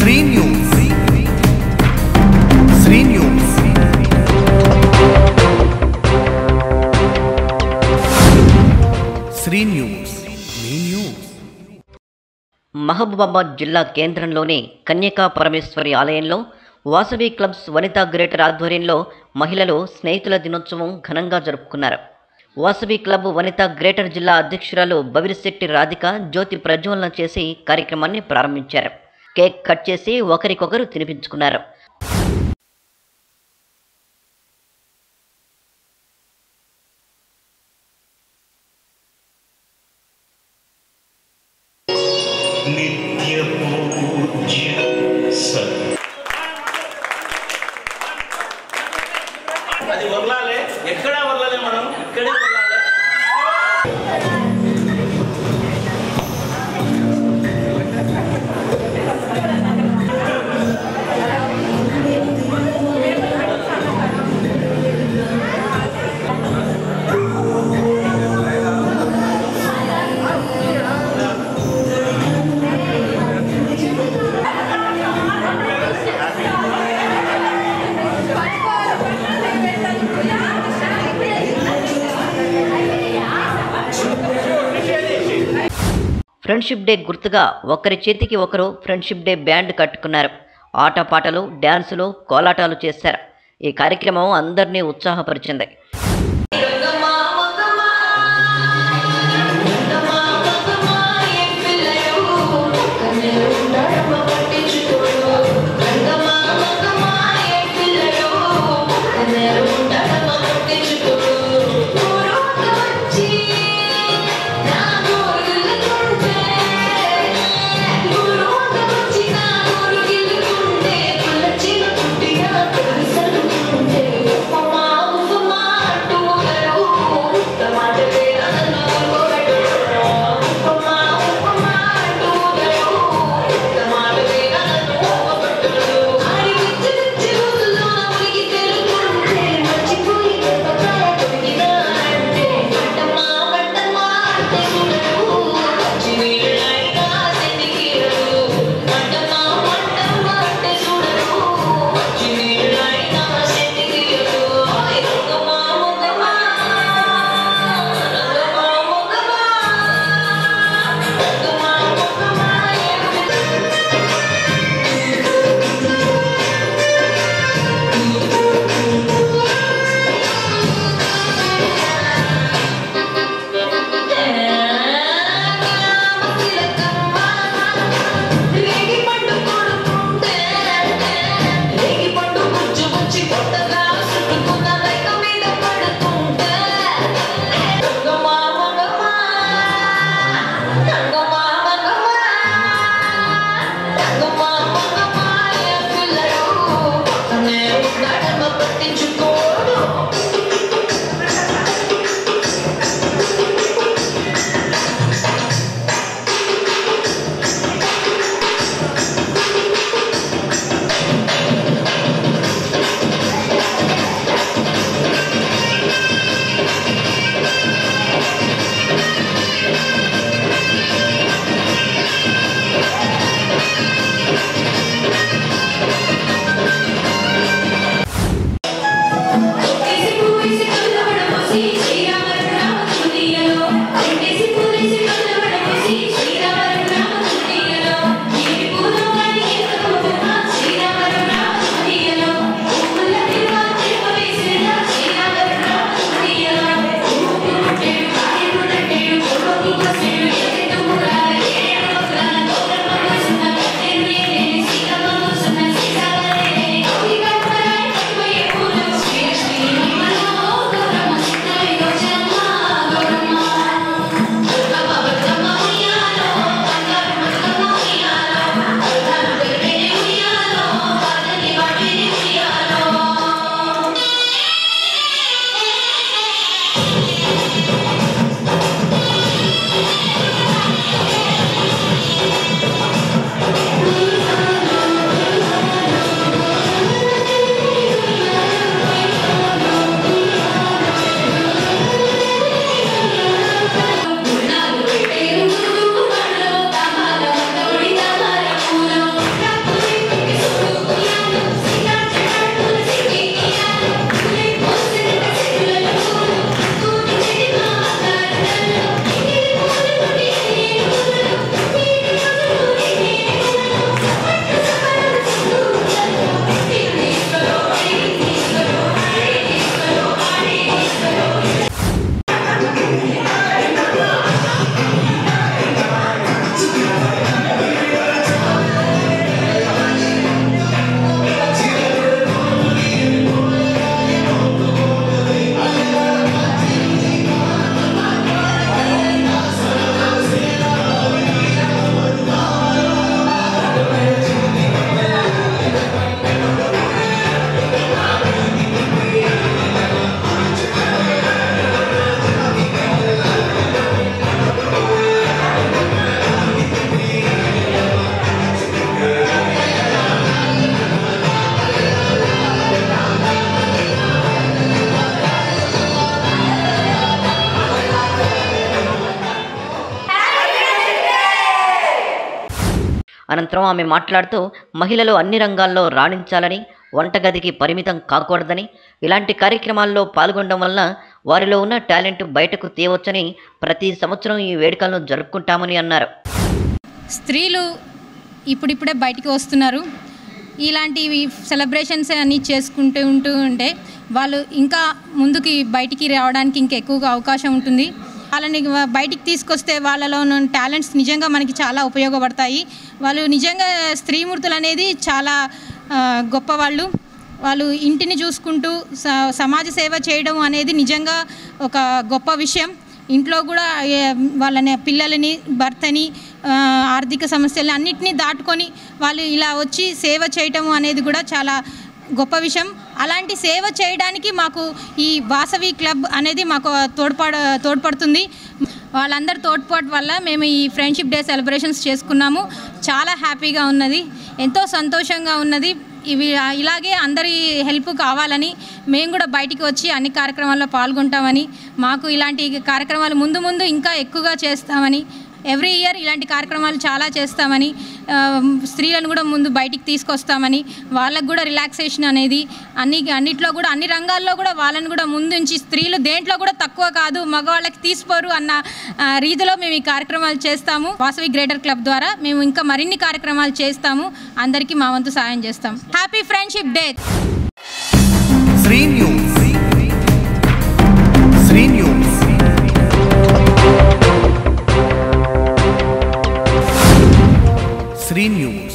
Shri news Sri news Sri news మీ news Mahabubabad జిల్లా కేంద్రంలోని కన్యకా పరమేశ్వరి ఆలయంలో వాసవి క్లబ్స్ వనితా గ్రేటర్ ఆధ్వర్యంలో మహిళలు స్నేహితుల దినోత్సవం ఘనంగా జరుపుకున్నారు వాసవి క్లబ్ వనితా గ్రేటర్ జిల్లా అధ్యక్షురాలు బవిరిశెట్టి రాధిక జ్యోతి ప్రజ్వలన చేసి కార్యక్రమాన్ని ప్రారంభించారు కేక్ కట్ చేసి ఒకరికొకరు తినిపించుకున్నారు నిత్యపూజ్య సత్ అది వదలాలి ఎక్కడా వదలాలి మనం ఇక్కడే వదలాలి ఫ్రెండ్షిప్ డే గుర్తుగా ఒకరి చేతికి ఒకరు ఫ్రెండ్షిప్ డే బ్యాండ్ కట్టుకున్నారు ఆటపాటలు డ్యాన్సులు కోలాటాలు చేశారు ఈ కార్యక్రమం అందరినీ ఉత్సాహపరిచింది చిన్న కుట్టిగా అనంతరం ఆమె మాట్లాడుతూ మహిళలు అన్ని రంగాల్లో రాణించాలని వంటగదికి పరిమితం కాకూడదని ఇలాంటి కార్యక్రమాల్లో పాల్గొనడం వలన వారిలో ఉన్న టాలెంట్ బయటకు తేవచ్చని ప్రతి సంవత్సరం ఈ వేడుకలను జరుపుకుంటామని అన్నారు స్త్రీలు ఇప్పుడిప్పుడే బయటికి వస్తున్నారు ఇలాంటివి సెలబ్రేషన్స్ అన్నీ చేసుకుంటూ ఉంటూ ఉంటే వాళ్ళు ఇంకా ముందుకి బయటికి రావడానికి ఇంకా ఎక్కువగా అవకాశం ఉంటుంది వాళ్ళని వ- బయటికి తీసుకొస్తే వాళ్ళలో ఉన్న టాలెంట్స్ నిజంగా మనకి చాలా ఉపయోగపడతాయి వాళ్ళు నిజంగా స్త్రీమూర్తులు అనేది చాలా ఆ, గొప్పవాళ్ళు వాళ్ళు ఇంటిని చూసుకుంటూ స- సమాజ సేవ చేయడం అనేది నిజంగా ఒక గొప్ప విషయం ఇంట్లో కూడా ఏ, వాళ్ళని పిల్లలని భర్తని ఆ, ఆర్థిక సమస్యలు అన్నిటినీ దాటుకొని వాళ్ళు ఇలా వచ్చి సేవ చేయటం అనేది కూడా చాలా గొప్ప విషయం అలాంటి సేవ చేయడానికి మాకు ఈ వాసవి క్లబ్ అనేది మాకు తోడ్పడ తోడ్పడుతుంది వాళ్ళందరి తోడ్పాటు వల్ల మేము ఈ ఫ్రెండ్షిప్ డే సెలబ్రేషన్స్ చేసుకున్నాము చాలా హ్యాపీగా ఉన్నది ఎంతో సంతోషంగా ఉన్నది ఇవి ఇలాగే అందరి హెల్ప్ కావాలని మేము కూడా బయటికి వచ్చి అన్ని కార్యక్రమాల్లో పాల్గొంటామని మాకు ఇలాంటి కార్యక్రమాలు ముందు ముందు ఇంకా ఎక్కువగా చేస్తామని ఎవ్రీ ఇయర్ ఇలాంటి కార్యక్రమాలు చాలా చేస్తామని ఆ, స్త్రీలను కూడా ముందు బయటికి తీసుకొస్తామని వాళ్ళకు కూడా రిలాక్సేషన్ అనేది అన్ని అన్నిట్లో కూడా అన్ని రంగాల్లో కూడా వాళ్ళని కూడా ముందుంచి స్త్రీలు దేంట్లో కూడా తక్కువ కాదు మగవాళ్ళకి తీసుకోరు అన్న ఆ, రీతిలో మేము ఈ కార్యక్రమాలు చేస్తాము వాసవి గ్రేటర్ క్లబ్ ద్వారా మేము ఇంకా మరిన్ని కార్యక్రమాలు చేస్తాము అందరికీ మా వంతు సాయం చేస్తాం happy friendship day Sri news Sri news Sri news